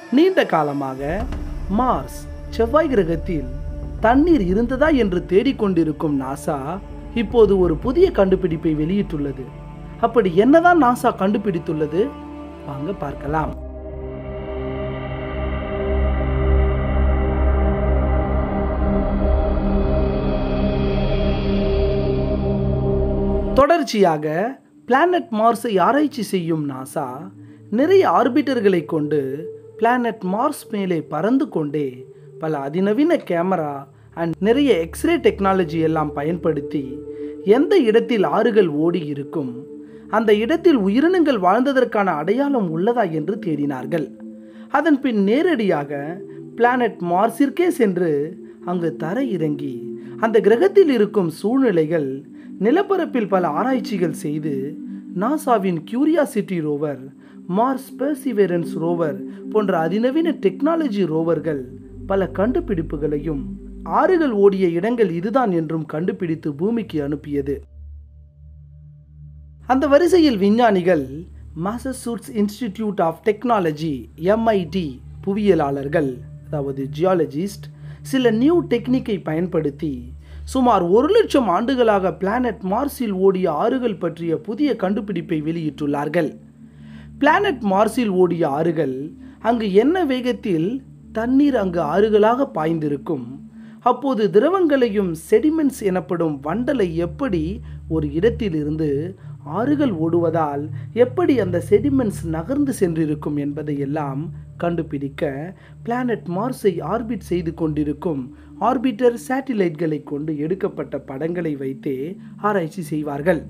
நீண்ட காலமாக மார்ஸ் செவ்வாய் கிரகத்தில் தண்ணீர் இருந்ததா என்று தேடிக்கொண்டிருக்கும் நாசா இப்போது ஒரு புதிய கண்டுபிடிப்பை வெளியிட்டுள்ளது அப்படி என்னதான் நாசா கண்டுபிடித்துள்ளது வாங்க பார்க்கலாம் தொடர்ச்சியாக பிளானட் மார்ஸை ஆராய்ச்சி செய்யும் நாசா நிறைய ஆர்பிட்டர்களை கொண்டு பிளானட் மார்ஸ் மேலே பறந்து கொண்டே பல அதிநவீன கேமரா அண்ட் நிறைய எக்ஸ்ரே டெக்னாலஜி எல்லாம் பயன்படுத்தி எந்த இடத்தில் ஆறுகள் ஓடி இருக்கும் அந்த இடத்தில் உயிரினங்கள் வாழ்ந்ததற்கான அடையாளம் உள்ளதா என்று தேடினார்கள் அதன் பின் நேரடியாக பிளானட் மார்ஸிற்கே சென்று அங்கு தர இறங்கி அந்த கிரகத்தில் இருக்கும் சூழ்நிலைகள் நிலப்பரப்பில் பல ஆராய்ச்சிகள் செய்து நாசாவின் curiosity rover Mars perseverance rover போன்ற அதிநவீன டெக்னாலஜி ரோவர்கள் பல கண்டுபிடிப்புகளையும் ஆறுகள் ஓடிய இடங்கள் இதுதான் என்றும் கண்டுபிடித்து பூமிக்கு அனுப்பியது அந்த வரிசையில் விஞ்ஞானிகள் Massachusetts Institute of Technology MIT புவியியலாளர்கள் அதாவது ஜியாலஜிஸ்ட் சில நியூ டெக்னிக்கை பயன்படுத்தி சுமார் ஒரு லட்சம் ஆண்டுகளாக பிளானட் மார்ஸில் ஓடிய ஆறுகள் பற்றிய புதிய கண்டுபிடிப்பை வெளியிட்டுள்ளார்கள் பிளானட் மார்ஸில் ஓடிய ஆறுகள் அங்கு என்ன வேகத்தில் தண்ணீர் அங்கு ஆறுகளாக பாய்ந்திருக்கும் அப்போது திரவங்களையும் செடிமெண்ட்ஸ் எனப்படும் வண்டலை எப்படி ஒரு இடத்திலிருந்து ஆறுகள் ஓடுவதால் எப்படி அந்த செடிமெண்ட்ஸ் நகர்ந்து சென்றிருக்கும் என்பதை எல்லாம் கண்டுபிடிக்க பிளானட் மார்ஸை ஆர்பிட் செய்து கொண்டிருக்கும் ஆர்பிட்டர் சேட்டிலைட்களை கொண்டு எடுக்கப்பட்ட படங்களை வைத்தே ஆராய்ச்சி செய்வார்கள்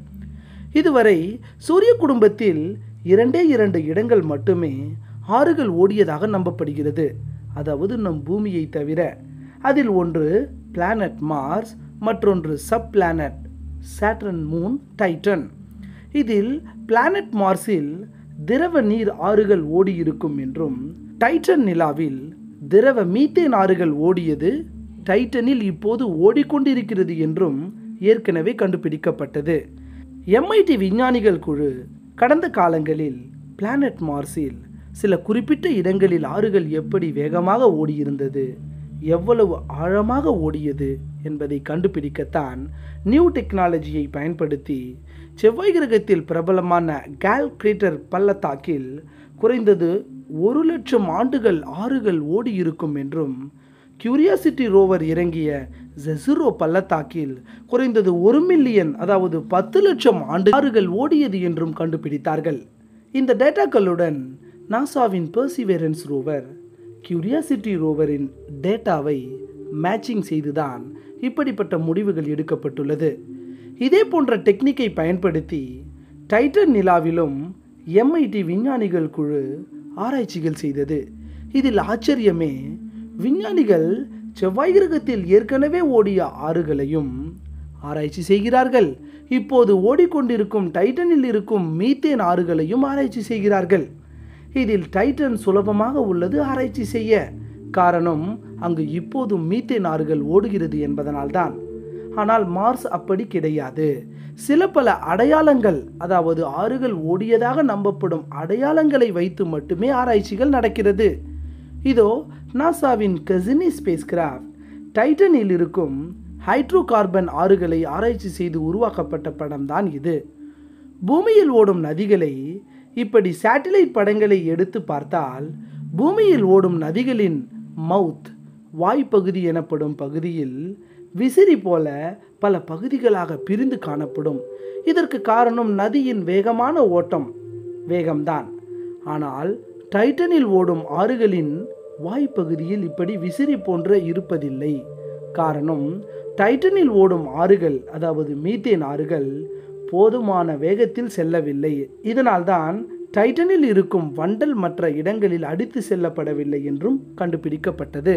இதுவரை சூரிய குடும்பத்தில் இரண்டே இரண்டு இடங்கள் மட்டுமே ஆறுகள் ஓடியதாக நம்பப்படுகிறது அதாவது நம் பூமியை தவிர அதில் ஒன்று பிளானட் மார்ஸ் மற்றொன்று sub planet Saturn moon Titan இதில் பிளானட் மார்ஸில் திரவ நீர் ஆறுகள் ஓடியிருக்கும் என்றும் டைட்டன் நிலாவில் திரவ மீத்தேன் ஆறுகள் ஓடியது டைட்டனில் இப்போது ஓடிக்கொண்டிருக்கிறது என்றும் ஏற்கனவே கண்டுபிடிக்கப்பட்டது எம்ஐடி விஞ்ஞானிகள் குழு கடந்த காலங்களில் பிளானட் மார்ஸில் சில குறிப்பிட்ட இடங்களில் ஆறுகள் எப்படி வேகமாக ஓடியிருந்தது எவ்வளவு ஆழமாக ஓடியது என்பதை கண்டுபிடிக்கத்தான் நியூ டெக்னாலஜியை பயன்படுத்தி செவ்வாய் கிரகத்தில் பிரபலமான கேல் கிரேட்டர் பள்ளத்தாக்கில் குறைந்தது ஒரு லட்சம் ஆண்டுகள் ஆறுகள் ஓடியிருக்கும் என்றும் கியூரியாசிட்டி ரோவர் இறங்கிய ஜெசுரோ பள்ளத்தாக்கில் குறைந்தது ஒரு மில்லியன் அதாவது பத்து லட்சம் ஆண்டு ஆறுகள் ஓடியது என்றும் கண்டுபிடித்தார்கள் இந்த டேட்டாக்களுடன் நாசாவின் பெர்சிவேரன்ஸ் ரோவர் கியூரியாசிட்டி ரோவரின் டேட்டாவை மேட்சிங் செய்துதான் இப்படிப்பட்ட முடிவுகள் எடுக்கப்பட்டுள்ளது இதே போன்ற டெக்னிக்கை பயன்படுத்தி டைட்டன் நிலாவிலும் எம்ஐடி விஞ்ஞானிகள் குழு ஆராய்ச்சிகள் செய்தது இதில் ஆச்சரியமே விஞ்ஞானிகள் செவ்வாய் கிரகத்தில் ஏற்கனவே ஓடிய ஆறுகளையும் ஆராய்ச்சி செய்கிறார்கள் இப்போது ஓடிக்கொண்டிருக்கும் டைட்டனில் இருக்கும் மீத்தேன் ஆறுகளையும் ஆராய்ச்சி செய்கிறார்கள் இதில் டைட்டன் சுலபமாக உள்ளது ஆராய்ச்சி செய்ய காரணம் அங்கு இப்போதும் மீத்தேன் ஆறுகள் ஓடுகிறது என்பதனால்தான் ஆனால் மார்ஸ் அப்படி கிடையாது சில பல அடையாளங்கள் அதாவது ஆறுகள் ஓடியதாக நம்பப்படும் அடையாளங்களை வைத்து மட்டுமே ஆராய்ச்சிகள் நடக்கிறது இதோ நாசாவின் கசினி ஸ்பேஸ் கிராஃப்ட் டைட்டனில் இருக்கும் ஹைட்ரோ கார்பன் ஆறுகளை ஆராய்ச்சி செய்து உருவாக்கப்பட்ட படம் தான் இது பூமியில் ஓடும் நதிகளை இப்படி சேட்டிலைட் படங்களை எடுத்து பார்த்தால் பூமியில் ஓடும் நதிகளின் மவுத் வாய்ப்பகுதி எனப்படும் பகுதியில் விசிறி போல பல பகுதிகளாக பிரிந்து காணப்படும் இதற்கு காரணம் நதியின் வேகமான ஓட்டம் வேகம்தான் ஆனால் டைட்டனில் ஓடும் ஆறுகளின் வாய்ப்பகுதியில் இப்படி விசிறி போன்ற இருப்பதில்லை காரணம் டைட்டனில் ஓடும் ஆறுகள் அதாவது மீத்தேன் ஆறுகள் போதுமான வேகத்தில் செல்லவில்லை இதனால்தான் டைட்டனில் இருக்கும் வண்டல் மற்ற இடங்களில் அடித்து செல்லப்படவில்லை என்றும் கண்டுபிடிக்கப்பட்டது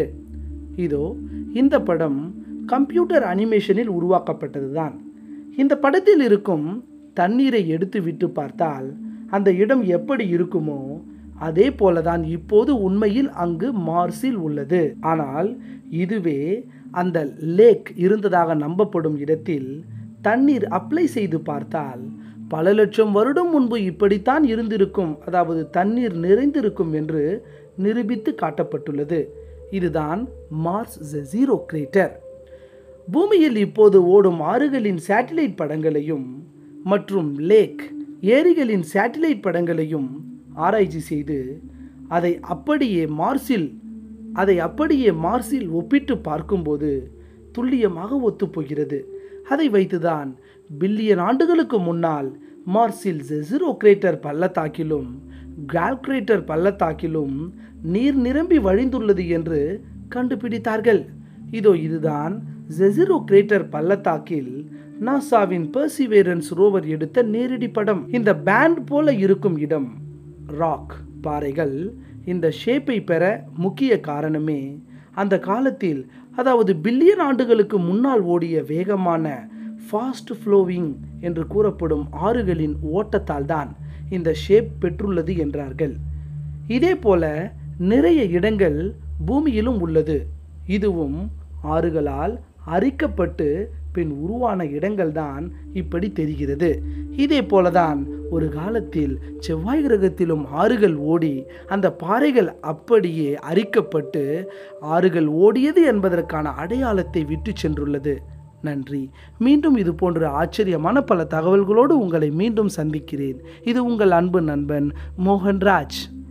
இதோ இந்த படம் கம்ப்யூட்டர் அனிமேஷனில் உருவாக்கப்பட்டதுதான் இந்த படத்தில் இருக்கும் தண்ணீரை எடுத்து விட்டு பார்த்தால் அந்த இடம் எப்படி இருக்குமோ அதே போலதான் இப்போது உண்மையில் அங்கு மார்ஸில் உள்ளது ஆனால் இதுவே அந்த லேக் இருந்ததாக நம்பப்படும் இடத்தில் தண்ணீர் அப்ளை செய்து பார்த்தால் பல லட்சம் வருடம் முன்பு இப்படித்தான் இருந்திருக்கும் அதாவது தண்ணீர் நிறைந்திருக்கும் என்று நிரூபித்து காட்டப்பட்டுள்ளது இதுதான் மார்ஸ் ஜெசீரோ கிரேட்டர் பூமியில் இப்போது ஓடும் ஆறுகளின் சேட்டிலைட் படங்களையும் மற்றும் லேக் ஏரிகளின் சேட்டிலைட் படங்களையும் ஆராய்ச்சி செய்து அதை அப்படியே மார்ஸில் அதை அப்படியே மார்ஸில் ஒப்பிட்டு பார்க்கும்போது துல்லியமாக ஒத்துப்போகிறது அதை வைத்துதான் பில்லியன் ஆண்டுகளுக்கு முன்னால் மார்ஸில் ஜெசிரோ கிரேட்டர் பள்ளத்தாக்கிலும் கிரால் கிரேட்டர் பள்ளத்தாக்கிலும் நீர் நிரம்பி வழிந்துள்ளது என்று கண்டுபிடித்தார்கள் இதோ இதுதான் ஜெசிரோ கிரேட்டர் பள்ளத்தாக்கில் நாசாவின் பர்சிவேரன்ஸ் ரோவர் எடுத்த நேரடி படம் இந்த பேண்ட் போல இருக்கும் இடம் ராக் பாறைகள் இந்த ஷேப்பை பெற முக்கிய காரணமே அந்த காலத்தில் அதாவது பில்லியன் ஆண்டுகளுக்கு முன்னால் ஓடிய வேகமான ஃபாஸ்ட் ஃப்ளோவிங் என்று கூறப்படும் ஆறுகளின் ஓட்டத்தால் தான் இந்த ஷேப் பெற்றுள்ளது என்றார்கள் இதே போல நிறைய இடங்கள் பூமியிலும் உள்ளது இதுவும் ஆறுகளால் அரிக்கப்பட்டு பின் உருவான இடங்கள்தான் இப்படி தெரிகிறது இதே போலதான் ஒரு காலத்தில் செவ்வாய் கிரகத்திலும் ஆறுகள் ஓடி அந்த பாறைகள் அப்படியே அரிக்கப்பட்டு ஆறுகள் ஓடியது என்பதற்கான அடையாளத்தை விட்டு சென்றுள்ளது நன்றி மீண்டும் இது போன்ற ஆச்சரியமான பல தகவல்களோடு உங்களை மீண்டும் சந்திக்கிறேன் இது உங்கள் அன்பு நண்பன் மோகன்ராஜ்